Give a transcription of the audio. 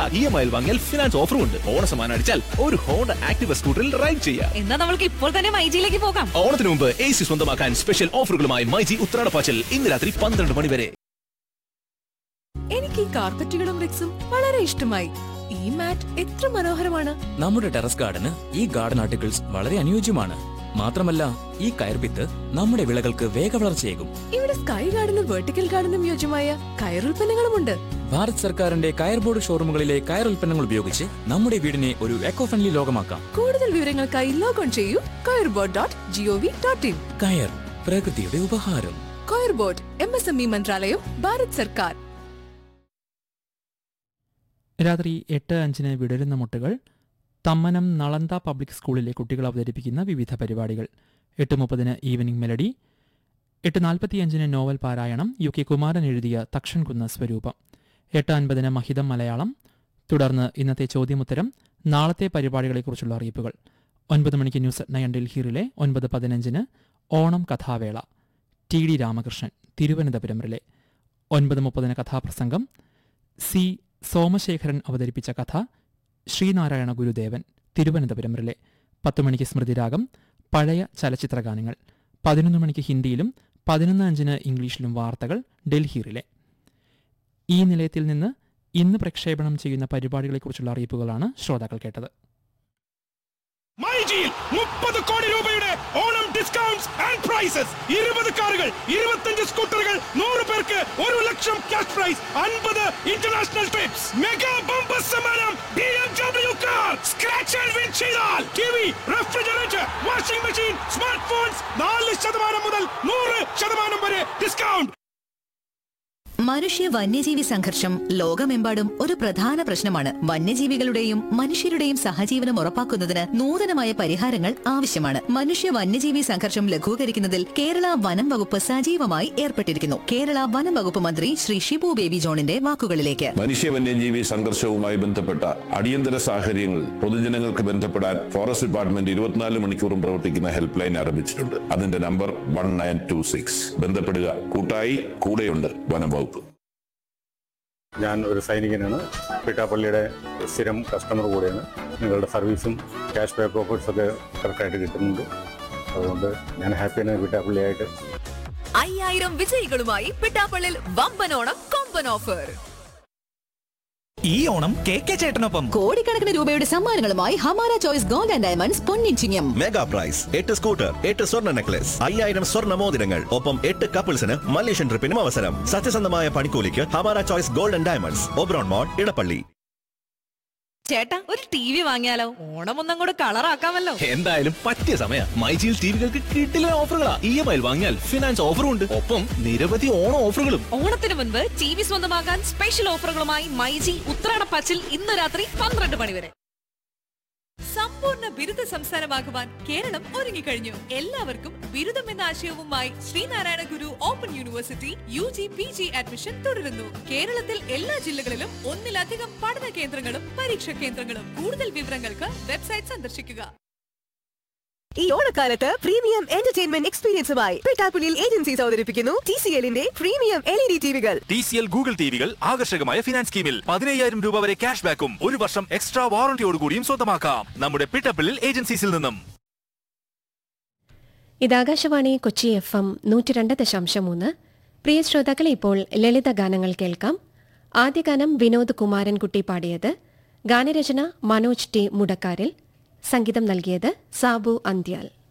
E M I വാങ്ങിയാൽ finance ഓഫറും ഉണ്ട് ഓണ സമ്മാനം അടിച്ചാൽ ഒരു ഹോണ്ട ആക്ടിവ സ്കൂട്ടറിൽ റൈഡ് ചെയ്യാം എന്നാ നമ്മൾക്ക് ഇപ്പോൾ തന്നെ മൈജിയിലേക്ക് പോകാം ഓണത്തിന് മുമ്പ് എ സി സ്വന്തമാക്കാൻ സ്പെഷ്യൽ ഓഫറുകളുമായി മൈജി ഉത്രാടപ്പാച്ചൽ ഇന്ന് രാത്രി പന്ത്രണ്ട് മണി വരെ എനിക്ക് ഈ കാർപ്പറ്റുകളും റിക്സും വളരെ ഇഷ്ടമായി ഈ മാറ്റ് എത്ര മനോഹരമാണ് നമ്മുടെ ടെറസ് ഗാർഡന് ഈ ഗാർഡൻ ആർട്ടിക്കിൾസ് വളരെ അനുയോജ്യമാണ് മാത്രമല്ല ഈ കയർപിത്ത് നമ്മുടെ വിളകൾക്ക് വേഗവളർച്ചയേകും ഇവിടെ സ്കൈ ഗാർഡനും വെർട്ടിക്കൽ ഗാർഡനും യോജ്യമായ കയറുൽപ്പന്നങ്ങളുമുണ്ട് ഭാരത് സർക്കാരിന്റെ കയർ ബോർഡ് ഷോറൂമുകളിലെ കയർ ഉൽപ്പന്നങ്ങൾ ഉപയോഗിച്ച് നമ്മുടെ വീടിനെ ഒരു എക്കോ ഫ്രണ്ട്ലി ലോകമാക്കാം കൂടുതൽ വിവരങ്ങൾക്കായി ലോഗോൺ ചെയ്യൂ കയർബോർഡ് ഡോട്ട് ജിഒവി ഡോട്ട് ഇൻ കയർ പ്രകൃതിയുടെ ഉപഹാരം കയർബോർഡ് എം എസ് എം ഇ മന്ത്രാലയം ഭാരത് സർക്കാർ രാത്രി എട്ട് അഞ്ചിന് വിടരുന്ന മുട്ടുകൾ തമ്മനം നളന്ത പബ്ലിക് സ്കൂളിലെ കുട്ടികൾ അവതരിപ്പിക്കുന്ന വിവിധ പരിപാടികൾ എട്ട് മുപ്പതിന് ഈവനിംഗ് മെലഡി എട്ട് നാൽപ്പത്തിയഞ്ചിന് നോവൽ പാരായണം യു കെ കുമാരൻ എഴുതിയ തക്ഷൻകുന്ന സ്വരൂപം എട്ട് അൻപതിന് മഹിതം മലയാളം തുടർന്ന് ഇന്നത്തെ ചോദ്യമുത്തരം നാളത്തെ പരിപാടികളെക്കുറിച്ചുള്ള അറിയിപ്പുകൾ ഒൻപത് മണിക്ക് ന്യൂസ് നയൻ ഡൽഹിയിലെ ഒൻപത് പതിനഞ്ചിന് ഓണം കഥാവേള T D Ramakrishnan Thiruvananthapuram relay ഒൻപത് മുപ്പതിന് കഥാപ്രസംഗം സി സോമശേഖരൻ അവതരിപ്പിച്ച കഥ ശ്രീനാരായണ ഗുരുദേവൻ തിരുവനന്തപുരം റിലെ പത്ത് മണിക്ക് സ്മൃതിരാഗം പഴയ ചലച്ചിത്രഗാനങ്ങൾ പതിനൊന്ന് മണിക്ക് ഹിന്ദിയിലും പതിനൊന്ന് അഞ്ചിന് ഇംഗ്ലീഷിലും വാർത്തകൾ ഡൽഹി റിലെ ഈ നിലയത്തിൽ നിന്ന് ഇന്ന് പ്രക്ഷേപണം ചെയ്യുന്ന പരിപാടികളെക്കുറിച്ചുള്ള അറിയിപ്പുകളാണ് ശ്രോതാക്കൾ കേട്ടത് മൈജിയിൽ മുപ്പത് കോടി രൂപയുടെ ഓണം ഡിസ്കൗണ്ട്സ് ആൻഡ് പ്രൈസസ് ഇരുപത് കാറുകൾ ഇരുപത്തഞ്ച് സ്കൂട്ടറുകൾ നൂറ് പേർക്ക് ഒരു ലക്ഷം ക്യാഷ് പ്രൈസ് അൻപത് ഇന്റർനാഷണൽ ട്രിപ്സ് മെഗാ ബമ്പർ സമ്മാനം B M W car scratch and win ചെയ്താൽ T V refrigerator washing machine smart phones നാല് ശതമാനം മുതൽ നൂറ് ശതമാനം വരെ ഡിസ്കൗണ്ട് മനുഷ്യ വന്യജീവി സംഘർഷം ലോകമെമ്പാടും ഒരു പ്രധാന പ്രശ്നമാണ് വന്യജീവികളുടെയും മനുഷ്യരുടെയും സഹജീവനം ഉറപ്പാക്കുന്നതിന് നൂതനമായ പരിഹാരങ്ങൾ ആവശ്യമാണ് മനുഷ്യ വന്യജീവി സംഘർഷം ലഘൂകരിക്കുന്നതിൽ കേരള വനം വകുപ്പ് സജീവമായി ഏർപ്പെട്ടിരിക്കുന്നു കേരള വനം വകുപ്പ് മന്ത്രി ശ്രീ ഷിബു ബേബി ജോണിന്റെ വാക്കുകളിലേക്ക് മനുഷ്യ വന്യജീവി സംഘർഷവുമായി ബന്ധപ്പെട്ട അടിയന്തര സാഹചര്യങ്ങളിൽ പൊതുജനങ്ങൾക്ക് ബന്ധപ്പെടാൻ ഫോറസ്റ്റ് ഡിപ്പാർട്ട്മെന്റ് ഇരുപത്തിനാല് മണിക്കൂറും പ്രവർത്തിക്കുന്ന ഹെൽപ്പ് ലൈൻ ആരംഭിച്ചിട്ടുണ്ട് അതിന്റെ number one nine two six ബന്ധപ്പെടുക കൂട്ടായി കൂടെയുണ്ട് വനം വകുപ്പ് ഞാൻ ഒരു സൈനികനാണ് പിട്ടാപ്പള്ളിയുടെ സ്ഥിരം കസ്റ്റമർ കൂടെയാണ് നിങ്ങളുടെ സർവീസും ക്യാഷ് ബാക്ക് ഓഫേഴ്സ് ഒക്കെ കറക്റ്റായിട്ട് കിട്ടുന്നുണ്ട് അതുകൊണ്ട് ഞാൻ ഹാപ്പിയാണ് പിട്ടാപ്പള്ളിയായിട്ട് അയ്യായിരം വിജയികളുമായി പിട്ടാപ്പള്ളിൽ വമ്പനോണം കൊമ്പൻ ഓഫർ ഈ ഓണം കെ കെ ചേട്ടനൊപ്പം കോടിക്കണക്കിന് രൂപയുടെ സമ്മാനങ്ങളുമായി Hamara choice gold and diamonds പൊന്നിച്ചിങ്ങം മെഗാ പ്രൈസ് എട്ട് സ്കൂട്ടർ എട്ട് സ്വർണ്ണ നെക്ലസ് അയ്യായിരം സ്വർണ്ണ മോതിരങ്ങൾ ഒപ്പം എട്ട് കപ്പിൾസിന് മലേഷ്യൻ ട്രിപ്പിനും അവസരം സത്യസന്ധമായ പണിക്കൂലിക്ക് Hamara choice gold and diamonds Oberon mall Edappally ചേട്ടാ ഒരു ടി വി വാങ്ങിയാലോ ഓണം ഒന്നും കൂടെ കളറാക്കാമല്ലോ എന്തായാലും പറ്റിയ സമയം മൈജിയിൽ ടിവികൾക്ക് കിട്ടില്ല ഓഫറുകളാ ഇ എം ഐ വാങ്ങിയാൽ ഫിനാൻസ് ഓഫറും ഉണ്ട് ഒപ്പം നിരവധി ഓണ ഓഫറുകളും ഓണത്തിന് മുൻപ് ടി വി സ്വന്തമാക്കാൻ സ്പെഷ്യൽ ഓഫറുകളുമായി മൈജി ഉത്രാടപ്പാച്ചിൽ ഇന്ന് രാത്രി പന്ത്രണ്ട് മണി വരെ സമ്പൂർണ്ണ ബിരുദ സംസ്ഥാനമാകുവാൻ കേരളം ഒരുങ്ങിക്കഴിഞ്ഞു എല്ലാവർക്കും ബിരുദം എന്ന ആശയവുമായി Sreenarayana Guru open university U G P G admission തുടരുന്നു കേരളത്തിൽ എല്ലാ ജില്ലകളിലും ഒന്നിലധികം പഠന കേന്ദ്രങ്ങളും പരീക്ഷാ കേന്ദ്രങ്ങളും കൂടുതൽ വിവരങ്ങൾക്ക് വെബ്സൈറ്റ് സന്ദർശിക്കുക ഈ ഓണക്കാലത്ത് പ്രീമിയം എന്റർടൈൻമെന്റ് എക്സ്പീരിയൻസുമായി പിട്ടാപ്പുലിൽ ഏജൻസീസ് അവതരിപ്പിക്കുന്നു ടി സി എല്ലിന്റെ പ്രീമിയം എൽ ഇ ഡി ടിവികൾ ടി സി എൽ ഗൂഗിൾ ടിവികൾ ആകർഷകമായ ഫിനാൻസ് സ്കീമിൽ പതിനയ്യായിരം രൂപ വരെ ക്യാഷ് ബാക്കും ഒരു വർഷം എക്സ്ട്രാ വാറന്റിയോടുകൂടിയും സ്വന്തമാക്കാം നമ്മുടെ പിട്ടപ്പിളിൽ ഏജൻസീസിൽ നിന്നും ഇത് ആകാശവാണി കൊച്ചി എഫ് എം നൂറ്റി രണ്ട് ദശാംശം മൂന്ന് പ്രിയ ശ്രോതാക്കളെ ഇപ്പോൾ ലളിത ഗാനങ്ങൾ കേൾക്കാം ആദ്യ ഗാനം വിനോദ് കുമാരൻകുട്ടി പാടിയത് ഗാനരചന മനോജ് ടി മുടക്കാരിൽ സംഗീതം നൽകിയത് സാബു അന്ത്യാൽ